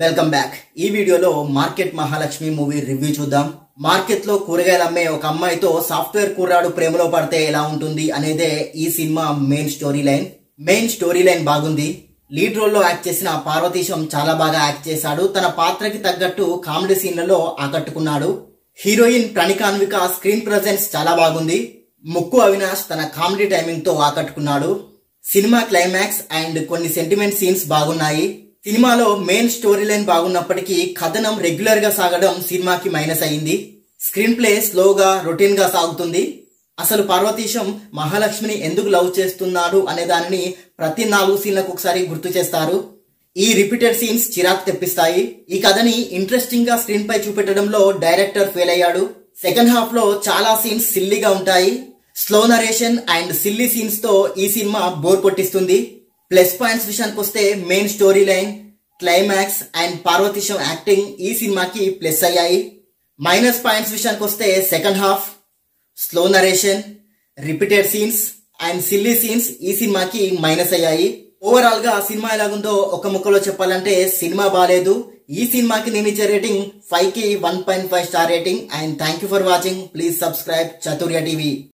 welcome back ఈ వీడియోలో market Mahalakshmi movie review చూద్దాం మార్కెట్ లో కూరగాయలు అమ్మే ఒక అమ్మాయితో సాఫ్ట్వేర్ కుర్రాడు ప్రేమలో పడితే ఎలా ఉంటుంది అనేదే ఈ cinema main story line main story line బాగుంది లీడ్ రోల్ లో యాక్ట్ చేసిన పార్వతీశం చాలా బాగా యాక్ట్ చేశాడు తన పాత్రకి తగ్గట్టు కామెడీ సీన్లలో ఆకట్టుకున్నాడు హీరోయిన్ ప్రణికాన్విక స్క్రీన్ ప్రజెన్స్ చాలా బాగుంది ముక్కు అవినాష్ తన కామెడీ టైమింగ్ తో ఆకట్టుకున్నాడు సినిమా క్లైమాక్స్ అండ్ కొన్ని సెంటిమెంట్ సీన్స్ బాగున్నాయి సినిమాలో మెయిన్ స్టోరీ లైన్ బాగున్నప్పటికీ కథనం రెగ్యులర్ గా సాగడం సినిమాకి మైనస్ అయింది స్క్రీన్ ప్లే స్లోగా రొటీన్ గా సాగుతుంది అసలు పార్వతీశం మహాలక్ష్మిని ఎందుకు లవ్ చేస్తున్నాడు అనే దానిని ప్రతి నాలుగు సీన్లకు ఒకసారి గుర్తు చేస్తారు ఈ రిపీటెడ్ సీన్స్ చిరాకు తెప్పిస్తాయి ఈ కథని ఇంట్రెస్టింగ్ గా స్క్రీన్ పై చూపెట్టడంలో డైరెక్టర్ ఫెయిల్ అయ్యాడు సెకండ్ హాఫ్ లో చాలా సీన్స్ సిల్లీగా ఉంటాయి slow narration and silly scenes తో ఈ సినిమా బోర్ కొట్టిస్తుంది ప్లస్ పాయింట్స్ విషయానికి వస్తే main story line climax and Parvateesam acting ఈ సినిమాకి ప్లస్ అయ్యాయి మైనస్ పాయింట్స్ విషయానికి వస్తే second half slow narration repeated scenes and silly scenes ఈ సినిమాకి మైనస్ అయ్యాయి ఓవరాల్ గా సినిమా ఎలాగుందో ఒక ముక్కలో చెప్పాలంటే సినిమా బాగాలేదు ఈ సినిమాకి నేను ఇచ్చే రేటింగ్ ఫైవ్ కి one point five star rating and thank you for watching please subscribe Chaturya TV